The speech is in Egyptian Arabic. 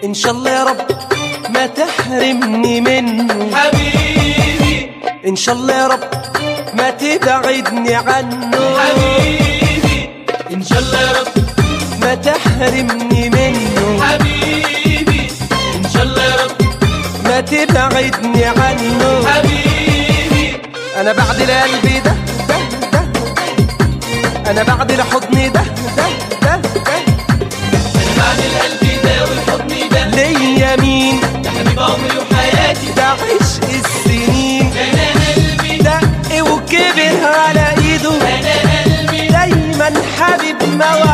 ان شاء الله يا رب ما تحرمني منه حبيبي ان شاء الله يا رب ما تبعدني عنه حبيبي ان شاء الله يا رب ما تحرمني منه حبيبي ان شاء الله يا رب ما تبعدني عنه حبيبي انا بعد القلب ده ده ده ده. انا بعد الحضن ده ده ده ده انا بعد القلب ده والحضن ده ليا مين ده حبيب عمري وحياتي ده عشق السنين انا قلبي دق وكبر على ايده انا قلبي دايما حبيب مواعيده